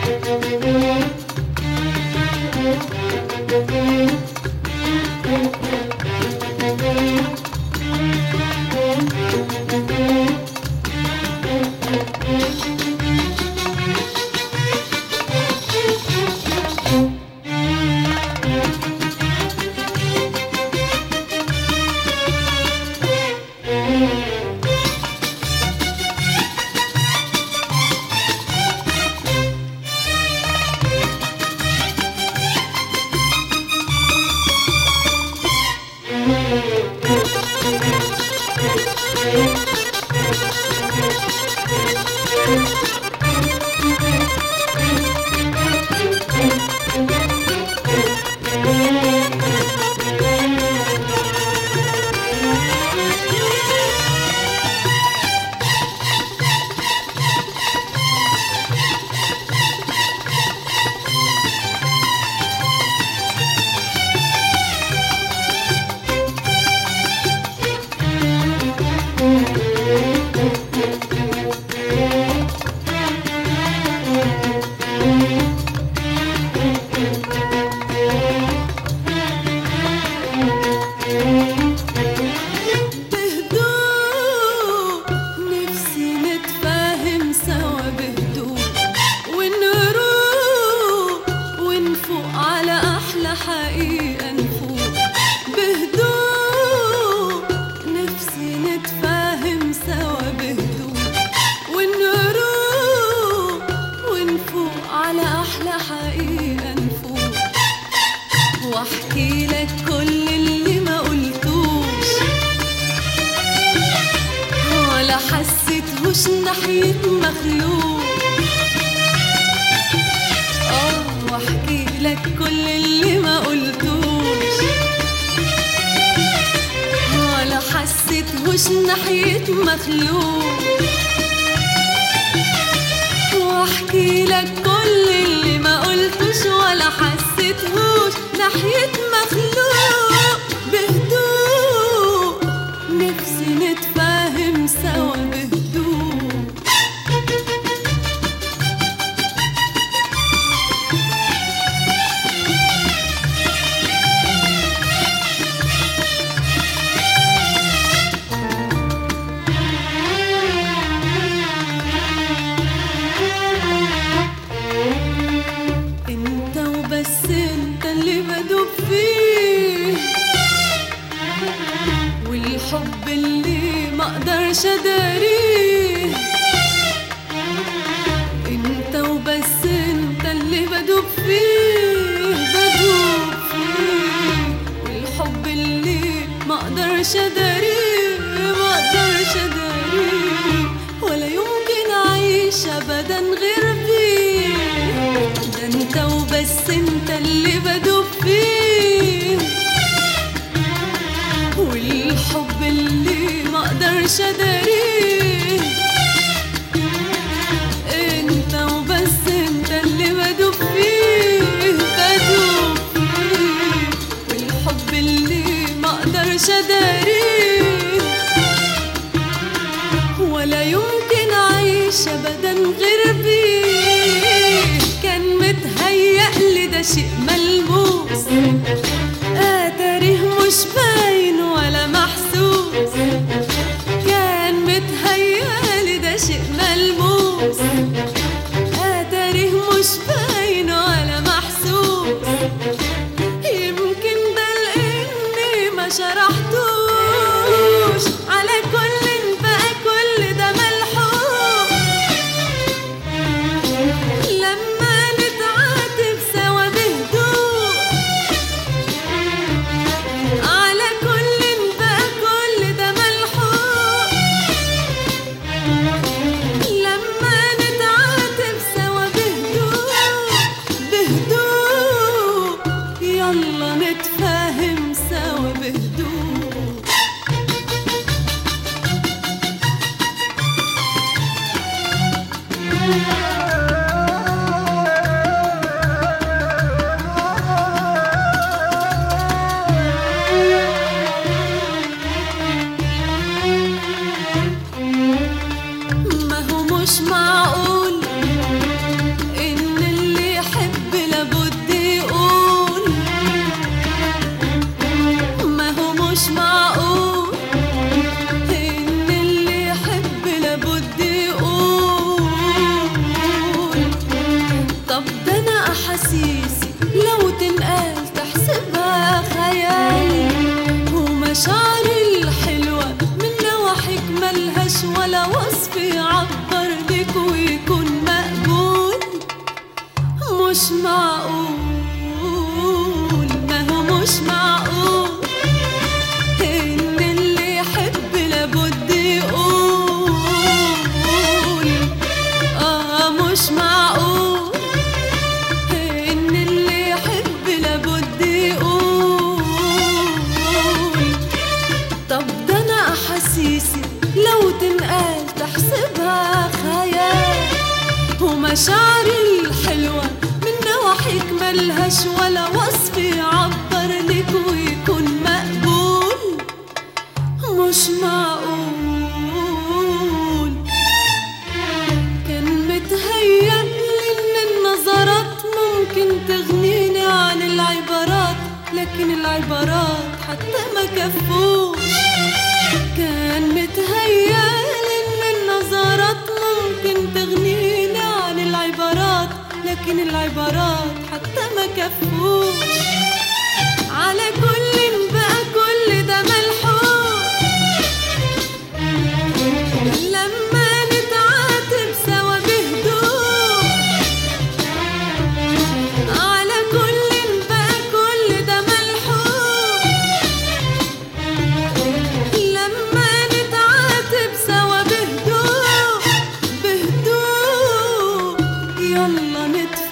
بهدوء نفسي نتفاهم سوا بهدوء ونروق ونفوق على أحلى حقيقة نفوق بهدوء نفسي نتفاهم سوا بهدوء ونروق ونفوق على أحلى حقيقة نفوق واحكي لك كل اللي ما قلتوش ولا حسيتهوش ناحية مخلوق اه واحكي لك كل اللي ما قلتوش ولا حسيتهوش ناحية مخلوق واحكي لك كل اللي ما قلتوش ولا حسيتهوش ناحية مخلوق بهدوء نفسي نتفاهم سوا بهدوء انت وبس انت اللي بدوب فيه والحب اللي ما اقدرش اداريه انت وبس انت اللي بدوب فيه بدوب فيه والحب اللي ما اقدرش اداريه ما اقدرش اداريه ولا يمكن اعيش ابدا غير فيه ده انت وبس انت اللي بدوب فيه والحب اللي ما اقدرش اداريه انت وبس انت اللي بدوب فيه بدوب فيه والحب اللي ما اقدرش اداريه ولا يمكن اعيش ابدا غير بيه كان متهيأ لي ده شيء ملموس اتاريه مش باين ولا محسوس كان متهيأ لي ده شيء ملموس اتاريه مش باين ولا محسوس يمكن ده لاني ما شرحتوش على كل بقى كل ده ملحوق لما نتعاتب سوا بهدوء مش معقول ما هو مش معقول إن اللي يحب لابد يقول آه مش معقول إن اللي يحب لابد يقول طب ده أنا أحاسيسي لو تنقال تحسبها خيال ومشاعري الحلوة من نواحيك ملهاش ولا وصف يعبر لك ويكون مقبول مش معقول كان متهيألي إن النظرات ممكن تغنيني عن العبارات لكن العبارات حتى ما كفوش كان متهيألي إن النظرات ممكن تغنيني عن العبارات لكن العبارات حتى ما كفوش على كل بقى كل ده ملحوق لما نتعاتب سوا بهدوء على كل بقى كل ده ملحوق لما نتعاتب سوا بهدوء بهدوء يلا نتفق